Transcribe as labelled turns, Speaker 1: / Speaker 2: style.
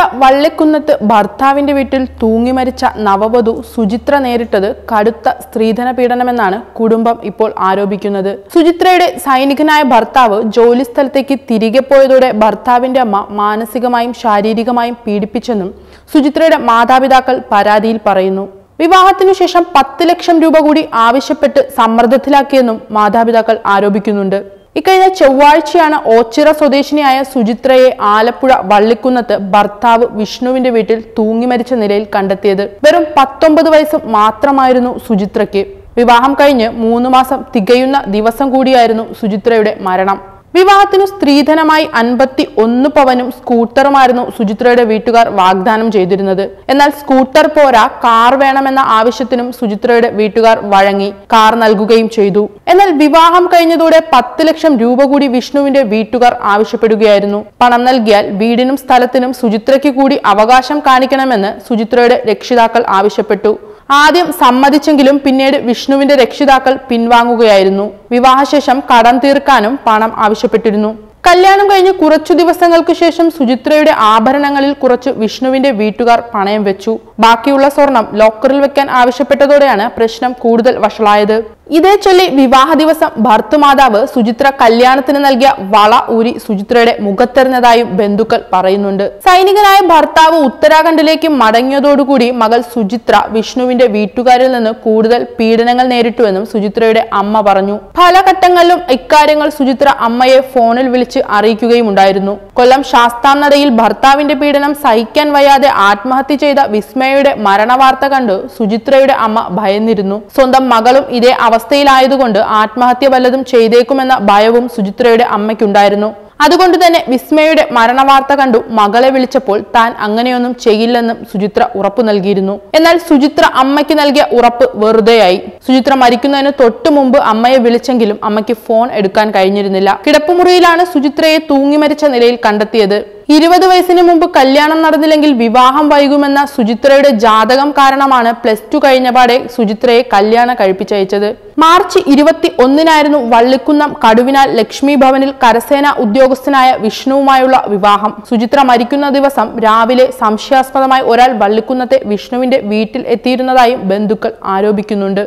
Speaker 1: വള്ളിക്കുന്നത്ത് ഭർത്താവിന്റെ വീട്ടിൽ തൂങ്ങി മരിച്ച നവവധു സുചിത്ര നേരിട്ടത് കടുത്ത സ്ത്രീധന പീഡനമെന്നാണ് കുടുംബം ഇപ്പോൾ ആരോപിക്കുന്നത് സുചിത്രയുടെ സൈനികനായ ഭർത്താവ് ജോലി സ്ഥലത്തേക്ക് തിരികെ പോയതോടെ ഭർത്താവിന്റെ അമ്മ മാനസികമായും ശാരീരികമായും പീഡിപ്പിച്ചെന്നും സുചിത്രയുടെ മാതാപിതാക്കൾ പരാതിയിൽ പറയുന്നു വിവാഹത്തിനു ശേഷം പത്ത് ലക്ഷം രൂപ കൂടി ആവശ്യപ്പെട്ട് സമ്മർദ്ദത്തിലാക്കിയെന്നും മാതാപിതാക്കൾ ആരോപിക്കുന്നുണ്ട് ഇക്കഴിഞ്ഞ ചൊവ്വാഴ്ചയാണ് ഓച്ചിറ സ്വദേശിനിയായ സുചിത്രയെ ആലപ്പുഴ വള്ളിക്കുന്നത്ത് ഭർത്താവ് വിഷ്ണുവിന്റെ വീട്ടിൽ തൂങ്ങി മരിച്ച നിലയിൽ കണ്ടെത്തിയത് വെറും പത്തൊമ്പത് വയസ്സ് മാത്രമായിരുന്നു സുചിത്രയ്ക്ക് വിവാഹം കഴിഞ്ഞ് മൂന്ന് മാസം തികയുന്ന ദിവസം കൂടിയായിരുന്നു സുചിത്രയുടെ മരണം വിവാഹത്തിനു സ്ത്രീധനമായി അൻപത്തി ഒന്ന് പവനും സ്കൂട്ടറുമായിരുന്നു സുചിത്രയുടെ വീട്ടുകാർ വാഗ്ദാനം ചെയ്തിരുന്നത് എന്നാൽ സ്കൂട്ടർ പോരാ കാർ വേണമെന്ന ആവശ്യത്തിനും സുചിത്രയുടെ വീട്ടുകാർ വഴങ്ങി കാർ നൽകുകയും ചെയ്തു എന്നാൽ വിവാഹം കഴിഞ്ഞതോടെ പത്ത് ലക്ഷം രൂപ കൂടി വിഷ്ണുവിന്റെ വീട്ടുകാർ ആവശ്യപ്പെടുകയായിരുന്നു പണം നൽകിയാൽ വീടിനും സ്ഥലത്തിനും സുചിത്രയ്ക്ക് കൂടി അവകാശം കാണിക്കണമെന്ന് സുചിത്രയുടെ രക്ഷിതാക്കൾ ആവശ്യപ്പെട്ടു ആദ്യം സമ്മതിച്ചെങ്കിലും പിന്നീട് വിഷ്ണുവിന്റെ രക്ഷിതാക്കൾ പിൻവാങ്ങുകയായിരുന്നു വിവാഹശേഷം കടം തീർക്കാനും പണം ആവശ്യപ്പെട്ടിരുന്നു കല്യാണം കഴിഞ്ഞ് കുറച്ചു ദിവസങ്ങൾക്ക് ശേഷം സുചിത്രയുടെ ആഭരണങ്ങളിൽ കുറച്ച് വിഷ്ണുവിന്റെ വീട്ടുകാർ പണയം വെച്ചു ബാക്കിയുള്ള സ്വർണം ലോക്കറിൽ വെക്കാൻ ആവശ്യപ്പെട്ടതോടെയാണ് പ്രശ്നം കൂടുതൽ വഷളായത് ഇതേ ചൊല്ലി വിവാഹ ദിവസം ഭർത്തുമാതാവ് സുചിത്ര കല്യാണത്തിന് നൽകിയ വള ഊരി സുചിത്രയുടെ മുഖത്തെറിഞ്ഞതായും ബന്ധുക്കൾ പറയുന്നുണ്ട് സൈനികനായ ഭർത്താവ് ഉത്തരാഖണ്ഡിലേക്ക് മടങ്ങിയതോടുകൂടി മകൾ സുചിത്ര വിഷ്ണുവിന്റെ വീട്ടുകാരിൽ നിന്ന് കൂടുതൽ പീഡനങ്ങൾ നേരിട്ടുവെന്നും സുചിത്രയുടെ അമ്മ പറഞ്ഞു പല ഘട്ടങ്ങളിലും ഇക്കാര്യങ്ങൾ സുചിത്ര അമ്മയെ ഫോണിൽ വിളിച്ച് അറിയിക്കുകയുമുണ്ടായിരുന്നു കൊല്ലം ശാസ്താംനടയിൽ ഭർത്താവിന്റെ പീഡനം സഹിക്കാൻ വയ്യാതെ ആത്മഹത്യ ചെയ്ത വിസ്മയയുടെ മരണവാർത്ത കണ്ട് സുചിത്രയുടെ അമ്മ ഭയന്നിരുന്നു സ്വന്തം മകളും ഇതേ അവസ്ഥയിലായതുകൊണ്ട് ആത്മഹത്യ വല്ലതും ചെയ്തേക്കുമെന്ന ഭയവും സുചിത്രയുടെ അമ്മയ്ക്കുണ്ടായിരുന്നു അതുകൊണ്ട് തന്നെ വിസ്മയുടെ മരണവാർത്ത കണ്ടു മകളെ വിളിച്ചപ്പോൾ താൻ അങ്ങനെയൊന്നും ചെയ്യില്ലെന്നും സുചിത്ര ഉറപ്പു നൽകിയിരുന്നു എന്നാൽ സുചിത്ര അമ്മയ്ക്ക് നൽകിയ ഉറപ്പ് വെറുതെയായി സുചിത്ര മരിക്കുന്നതിന് തൊട്ടു മുമ്പ് അമ്മയെ വിളിച്ചെങ്കിലും അമ്മയ്ക്ക് ഫോൺ എടുക്കാൻ കഴിഞ്ഞിരുന്നില്ല കിടപ്പുമുറിയിലാണ് സുചിത്രയെ തൂങ്ങി മരിച്ച നിലയിൽ കണ്ടെത്തിയത് ഇരുപത് വയസ്സിന് മുമ്പ് കല്യാണം നടന്നില്ലെങ്കിൽ വിവാഹം വൈകുമെന്ന സുചിത്രയുടെ ജാതകം കാരണമാണ് പ്ലസ് ടു കഴിഞ്ഞപാടെ സുചിത്രയെ കല്യാണം കഴിപ്പിച്ചയച്ചത് മാർച്ച് ഇരുപത്തി ഒന്നിനായിരുന്നു വള്ളിക്കുന്നം കടുവിനാൽ ലക്ഷ്മി ഭവനിൽ കരസേന ഉദ്യോഗസ്ഥനായ വിഷ്ണുവുമായുള്ള വിവാഹം സുചിത്ര മരിക്കുന്ന ദിവസം രാവിലെ സംശയാസ്പദമായി ഒരാൾ വള്ളിക്കുന്നത്തെ വിഷ്ണുവിന്റെ വീട്ടിൽ എത്തിയിരുന്നതായും ബന്ധുക്കൾ ആരോപിക്കുന്നുണ്ട്